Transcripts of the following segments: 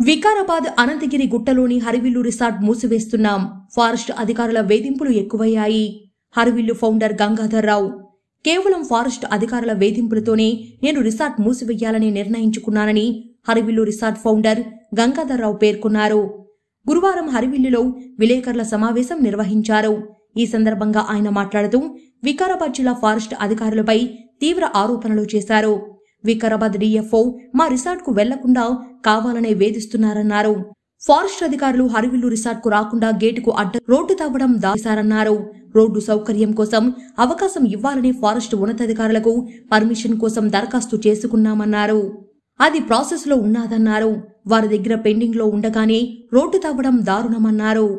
వికారాబాద్ అనంతగిరి గుట్టలోని హరివిల్లు resort మూసివేస్తున్నాం forest అధికారుల వేధింపులు ఎక్కువయ్యాయి హరివిల్లు ఫౌండర్ గంగాధర్ రావు కేవలం ఫారెస్ట్ అధికారుల వేధింపులతోనే నేను రిసార్ట్ మూసివేయాలని నిర్ణయించుకున్నానని హరివిల్లు రిసార్ట్ ఫౌండర్ గంగాధర్ రావు పేర్కొన్నారు గురువారం హరివిల్లులో విలేకరుల సమావేశం నిర్వహించారు ఈ సందర్భంగా ఆయన మాట్లాడుతూ వికారాబాద్ జిల్లా ఫారెస్ట్ అధికారులపై తీవ్ర ఆరోపణలు చేశారు వికారాబాద్ డిఎఫ్ఓ మా రిసార్ట్కు వెళ్లకుండా కావాలనే వేధిస్తున్నారన్నారు ఫారెస్ట్ అధికారులు హరివిల్లు రిసార్ట్కు రాకుండా గేటుకు అడ్డ రోడ్డు తవ్వడం దాసారన్నారు రోడ్డు సౌకర్యం కోసం అవకాశం ఇవ్వాలని ఫారెస్ట్ ఉన్నతాధికారులకు పర్మిషన్ కోసం దరఖాస్తు చేసుకున్నామన్నారు అది ప్రాసెస్లో ఉన్నాదన్నారు వారి దగ్గర పెండింగ్లో ఉండగానే రోడ్డు తవ్వడం దారుణమన్నారు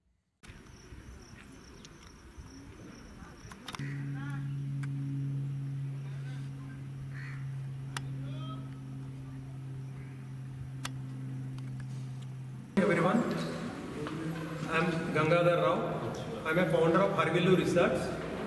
everyone. I'm Gangadhar Rao. I'm a founder of Harvillu Research.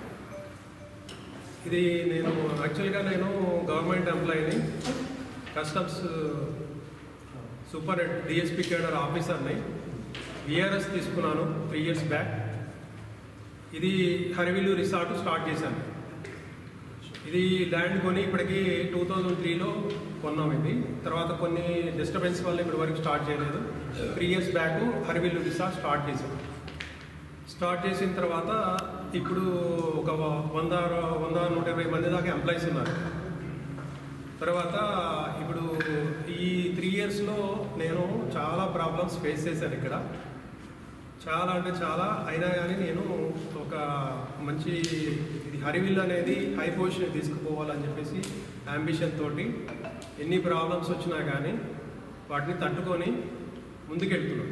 ఇది నేను యాక్చువల్గా నేను గవర్నమెంట్ ఎంప్లాయీని కస్టమ్స్ సూపర్ డిఎస్పీ కేడర్ ఆఫీసర్ని విఆర్ఎస్ తీసుకున్నాను త్రీ ఇయర్స్ బ్యాక్ ఇది హరివిల్లు రిసార్ట్ స్టార్ట్ చేశాను ఇది ల్యాండ్ కొని ఇప్పటికి టూ థౌజండ్ త్రీలో కొన్నాం ఇది తర్వాత కొన్ని డిస్టర్బెన్స్ వల్ల ఇప్పటి వరకు స్టార్ట్ చేయలేదు three years back Harivillu resort start చేసాం స్టార్ట్ చేసిన తర్వాత ఇప్పుడు ఒక వంద వంద నూట ఇరవై మంది దాకా ఎంప్లాయీస్ ఉన్నారు తర్వాత ఇప్పుడు ఈ త్రీ ఇయర్స్లో నేను చాలా ప్రాబ్లమ్స్ ఫేస్ చేశాను ఇక్కడ చాలా అంటే చాలా అయినా కానీ నేను ఒక మంచి ఇది హరివిల్ అనేది హై పొజిషన్ తీసుకుపోవాలని చెప్పేసి అంబిషన్ తోటి ఎన్ని ప్రాబ్లమ్స్ వచ్చినా కానీ వాటిని తట్టుకొని ముందుకెళ్తున్నాను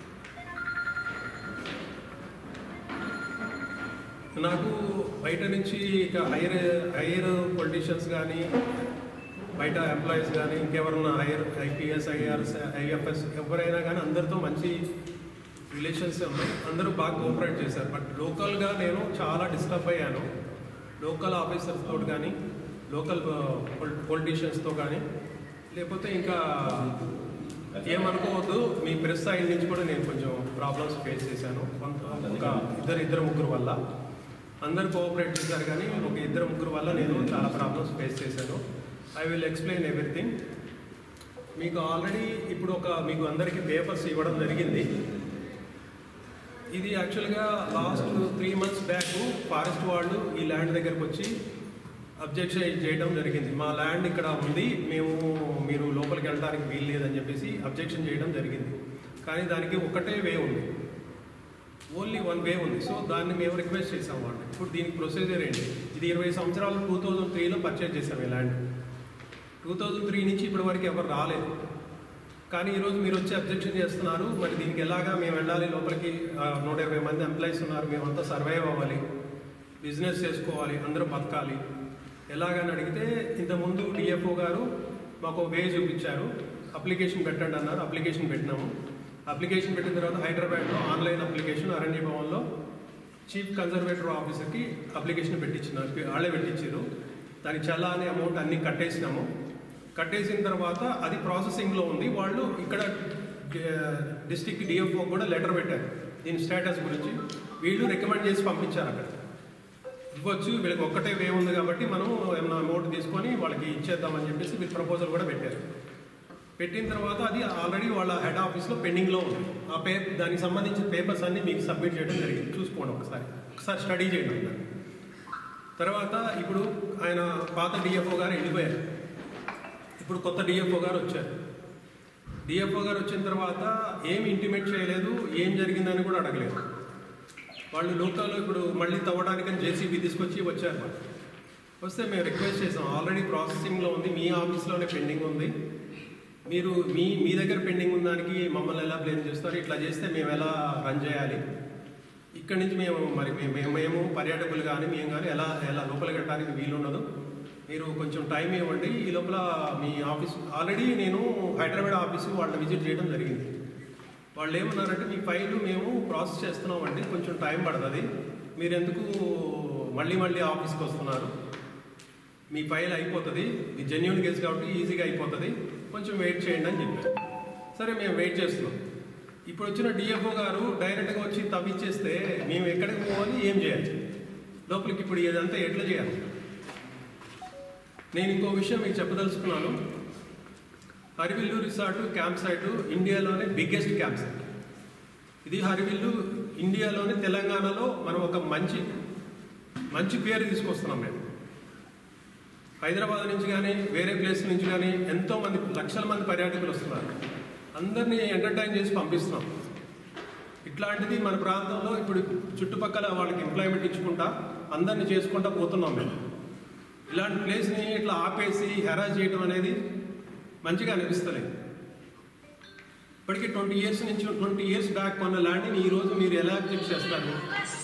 నాకు బయట నుంచి ఇక హైయర్ హైయర్ పొలిటీషియన్స్ కానీ బయట ఎంప్లాయీస్ కానీ ఇంకెవరన్నా హైయర్ ఐపీఎస్ ఐఆర్ఎస్ ఐఎఫ్ఎస్ ఎవరైనా కానీ అందరితో మంచి రిలేషన్స్ ఉన్నాయి అందరూ బాగా కోఆపరేట్ చేశారు బట్ లోకల్గా నేను చాలా డిస్టర్బ్ అయ్యాను లోకల్ ఆఫీసర్స్ తోటి కానీ లోకల్ పొలిటీషియన్స్తో కానీ లేకపోతే ఇంకా ఏమనుకోవద్దు మీ ప్రెస్ సైడ్ నుంచి కూడా నేను కొంచెం ప్రాబ్లమ్స్ ఫేస్ చేశాను కొంత ఒక ఇద్దరు ఇద్దరు ముగ్గురు వల్ల అందరు కోఆపరేట్ చేశారు కానీ ఒక ఇద్దరు ముగ్గురు వల్ల నేను చాలా ప్రాబ్లమ్స్ ఫేస్ చేశాను ఐ విల్ ఎక్స్ప్లెయిన్ ఎవ్రీథింగ్ మీకు ఆల్రెడీ ఇప్పుడు ఒక మీకు అందరికీ పేపర్స్ ఇవ్వడం జరిగింది ఇది యాక్చువల్గా last three months back forest వాళ్ళు ఈ ల్యాండ్ దగ్గరకు వచ్చి అబ్జెక్షన్ చేయడం జరిగింది మా ల్యాండ్ ఇక్కడ ఉంది మేము మీరు లోపలికి వెళ్ళడానికి వీలు లేదని చెప్పేసి అబ్జెక్షన్ చేయడం జరిగింది కానీ దానికి ఒకటే వే ఉంది ఓన్లీ వన్ వే ఉంది సో దాన్ని మేము రిక్వెస్ట్ చేసాం వాళ్ళు ఇప్పుడు దీనికి ప్రొసీజర్ ఏంటి ఇది ఇరవై సంవత్సరాలు టూ థౌజండ్ త్రీలో పర్చేజ్ చేసాం ఈ ల్యాండ్ టూ థౌజండ్ త్రీ నుంచి ఇప్పటి వరకు ఎవరు రాలేదు కానీ ఈరోజు మీరు వచ్చి అబ్జెక్షన్ చేస్తున్నారు మరి దీనికి ఎలాగా మేము వెళ్ళాలి లోపలికి ఆ, నూట ఇరవై మంది ఎంప్లాయీస్ ఉన్నారు మేమంతా సర్వైవ్ అవ్వాలి బిజినెస్ చేసుకోవాలి అందరూ బతకాలి ఎలాగని అడిగితే ఇంతకుముందు డిఎఫ్ఓ గారు మాకు వే చూపించారు అప్లికేషన్ పెట్టండి అన్నారు అప్లికేషన్ పెట్టినాము అప్లికేషన్ పెట్టిన తర్వాత హైదరాబాద్లో ఆన్లైన్ అప్లికేషన్ అరణ్య భవన్లో చీఫ్ కన్జర్వేటర్ ఆఫీసర్కి అప్లికేషన్ పెట్టించినారు వాళ్ళే పెట్టించారు దానికి చల్లా అనే అమౌంట్ అన్ని కట్టేసినాము కట్టేసిన తర్వాత అది ప్రాసెసింగ్లో ఉంది వాళ్ళు ఇక్కడ డిస్టిక్ డిఎఫ్ఓ కూడా లెటర్ పెట్టారు దీని స్టేటస్ గురించి వీళ్ళు రికమెండ్ చేసి పంపించారు అక్కడ ఇవ్వచ్చు వీళ్ళకి ఒక్కటే వే ఉంది కాబట్టి మనం ఏమైనా అమౌంట్ తీసుకొని వాళ్ళకి ఇచ్చేద్దామని చెప్పేసి వీళ్ళు ప్రపోజల్ కూడా పెట్టారు పెట్టిన తర్వాత అది ఆల్రెడీ వాళ్ళ హెడ్ ఆఫీస్లో పెండింగ్లో ఉంది ఆ పే దానికి సంబంధించిన పేపర్స్ అన్ని మీకు సబ్మిట్ చేయడం జరిగింది చూసుకోండి ఒకసారి ఒకసారి స్టడీ చేయండి దాన్ని. తర్వాత ఇప్పుడు ఆయన పాత డిఎఫ్ఓ గారు వెళ్ళిపోయారు ఇప్పుడు కొత్త డిఎఫ్ఓ గారు వచ్చారు డిఎఫ్ఓ గారు వచ్చిన తర్వాత ఏం ఇంటిమేట్ చేయలేదు ఏం జరిగిందని కూడా అడగలేదు వాళ్ళు లోకల్లో ఇప్పుడు మళ్ళీ తవ్వడానికని జేసీబీ తీసుకొచ్చి వచ్చారు వాళ్ళు. వస్తే మేము రిక్వెస్ట్ చేసాం ఆల్రెడీ ప్రాసెసింగ్లో ఉంది మీ ఆఫీస్లోనే పెండింగ్ ఉంది మీరు మీ మీ దగ్గర పెండింగ్ ఉన్న దానికి మమ్మల్ని ఎలా బ్లేమ్ చేస్తారు ఇట్లా చేస్తే మేము ఎలా రన్ చేయాలి ఇక్కడి నుంచి మేము మరి మేము మేము- మేము పర్యాటకులు కానీ మేము కానీ ఎలా ఎలా లోపలికి వెళ్ళడానికి వీలు ఉండదు మీరు కొంచెం టైం ఇవ్వండి ఈ లోపల మీ ఆఫీస్ ఆల్రెడీ నేను హైదరాబాద్ ఆఫీసు వాళ్ళని విజిట్ చేయడం జరిగింది వాళ్ళు ఏమన్నారంటే మీ ఫైల్ మేము ప్రాసెస్ చేస్తున్నామండి కొంచెం టైం పడుతుంది మీరు ఎందుకు మళ్ళీ మళ్ళీ ఆఫీస్కి వస్తున్నారు మీ ఫైల్ అయిపోతుంది మీ జెన్యున్ కేసు కాబట్టి ఈజీగా అయిపోతుంది కొంచెం వెయిట్ చేయండి అని చెప్పారు సరే మేము వెయిట్ చేస్తున్నాం ఇప్పుడు వచ్చిన డిఎఫ్ఓ గారు డైరెక్ట్గా వచ్చి తవ్విచ్చేస్తే మేము ఎక్కడికి పోవాలి ఏం చేయాలి లోపలికి ఇప్పుడు ఇదంతా ఎట్లా చేయాలి నేను ఇంకో విషయం మీకు చెప్పదలుచుకున్నాను హరివిల్లు రిసార్ట్ క్యాంప్ సైట్ ఇండియాలోనే బిగ్గెస్ట్ క్యాంప్ సైట్ ఇది హరివిల్లు ఇండియాలోనే తెలంగాణలో మనం ఒక మంచి మంచి పేరు తీసుకొస్తున్నాం మేము హైదరాబాద్ నుంచి కానీ వేరే ప్లేస్ నుంచి కానీ ఎంతో మంది లక్షల మంది పర్యాటకులు వస్తున్నారు అందరినీ ఎంటర్టైన్ చేసి పంపిస్తున్నాం ఇట్లాంటిది మన ప్రాంతంలో ఇప్పుడు చుట్టుపక్కల వాళ్ళకి ఎంప్లాయ్మెంట్ ఇచ్చుకుంటా అందరినీ చేసుకుంటా పోతున్నాం మేము ఇలాంటి ప్లేస్ని ఇట్లా ఆపేసి హెరాస్ చేయడం అనేది మంచిగా అనిపిస్తలేదు ఇప్పటికీ ట్వంటీ ఇయర్స్ నుంచి ట్వంటీ ఇయర్స్ బ్యాక్ కొన్న ల్యాండ్ని ఈ రోజు మీరు ఎలా చెక్ చేస్తారు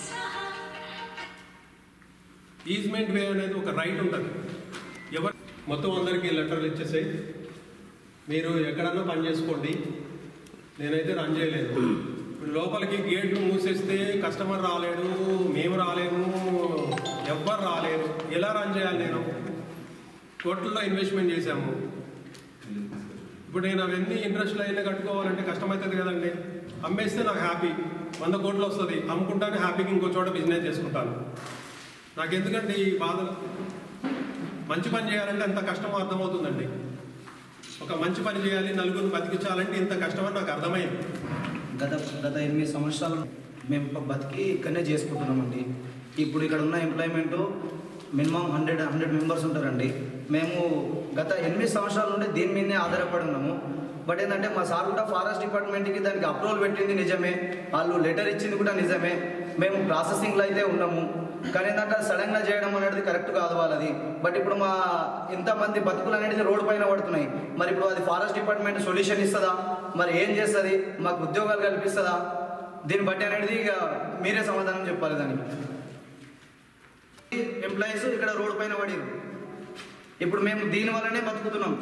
ఈజ్మెంట్ వే అనేది ఒక రైట్ ఉంటుంది ఎవరు మొత్తం అందరికీ లెటర్లు ఇచ్చేసాయి మీరు ఎక్కడన్నా పని చేసుకోండి నేనైతే రన్ చేయలేదు ఇప్పుడు లోపలికి గేట్లు మూసేస్తే కస్టమర్ రాలేడు మేము రాలేము ఎవ్వరు రాలేరు ఎలా రన్ చేయాలి నేను కోట్లలో ఇన్వెస్ట్మెంట్ చేశాము ఇప్పుడు నేను అవన్నీ ఇంట్రెస్ట్లో అయినా కట్టుకోవాలంటే కష్టమవుతుంది కదండి అమ్మేస్తే నాకు హ్యాపీ వంద కోట్లు వస్తుంది అమ్ముకుంటానే హ్యాపీగా ఇంకో చోట బిజినెస్ చేసుకుంటాను నాకు ఎందుకంటే ఈ బాధలు మంచి పని చేయాలంటే ఎంత కష్టమో అర్థమవుతుందండి ఒక మంచి పని చేయాలి నలుగురిని బతికించాలంటే ఇంత కష్టమని నాకు అర్థమైంది గత గత ఎనిమిది సంవత్సరాలు మేము ప- బతికి ఇక్కడనే చేసుకుంటున్నామండి ఇప్పుడు ఇక్కడ ఉన్న employment minimum hundred hundred members ఉంటారండి మేము గత ఎనిమిది సంవత్సరాల నుండి దీని మీదనే ఆధారపడి ఉన్నాము బట్ ఏంటంటే మా సార్ కూడా ఫారెస్ట్ డిపార్ట్మెంట్కి దానికి అప్రూవల్ పెట్టింది నిజమే వాళ్ళు లెటర్ ఇచ్చింది కూడా నిజమే మేము ప్రాసెసింగ్లో అయితే ఉన్నాము కానీ ఏంటంటే సడన్గా చేయడం అనేది కరెక్ట్ కాదు వాళ్ళది బట్ ఇప్పుడు మా ఇంతమంది బతుకులు అనేది రోడ్డు పైన పడుతున్నాయి మరి ఇప్పుడు అది ఫారెస్ట్ డిపార్ట్మెంట్ సొల్యూషన్ ఇస్తుందా మరి ఏం చేస్తుంది మాకు ఉద్యోగాలు కల్పిస్తుందా దీన్ని బట్టి అనేది ఇక మీరే సమాధానం చెప్పాలి దానికి ఎంప్లాయీస్ ఇక్కడ రోడ్డు పైన పడిరు ఇప్పుడు మేము దీని వల్లనే బతుకుతున్నాం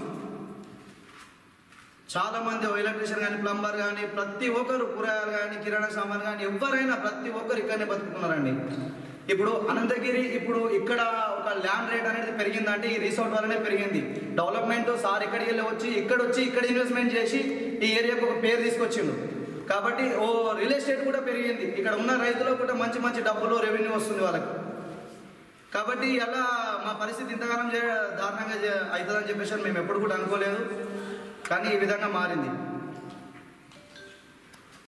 చాలా మంది ఎలక్ట్రీషియన్ కానీ ప్లంబర్ కానీ ప్రతి ఒక్కరు కూరగాయలు కానీ కిరాణా సామాన్ కానీ ఎవరైనా ప్రతి ఒక్కరు ఇక్కడనే బతుకుతున్నారండి ఇప్పుడు అనంతగిరి ఇప్పుడు ఇక్కడ ఒక ల్యాండ్ రేట్ అనేది పెరిగిందంటే ఈ రిసార్ట్ వల్లనే పెరిగింది డెవలప్మెంట్ సార్ ఇక్కడికి వెళ్ళి వచ్చి ఇక్కడ వచ్చి ఇక్కడ ఇన్వెస్ట్మెంట్ చేసి ఈ ఏరియాకు ఒక పేరు తీసుకొచ్చిండు కాబట్టి ఓ రియల్ ఎస్టేట్ కూడా పెరిగింది ఇక్కడ ఉన్న రైతులకు కూడా మంచి మంచి డబ్బులు రెవెన్యూ వస్తుంది వాళ్ళకి కాబట్టి అలా మా పరిస్థితి ఇంతకాలం చే దారుణంగా చే- అవుతుందని చెప్పేసి మేము ఎప్పుడు కూడా అనుకోలేదు కానీ ఈ విధంగా మారింది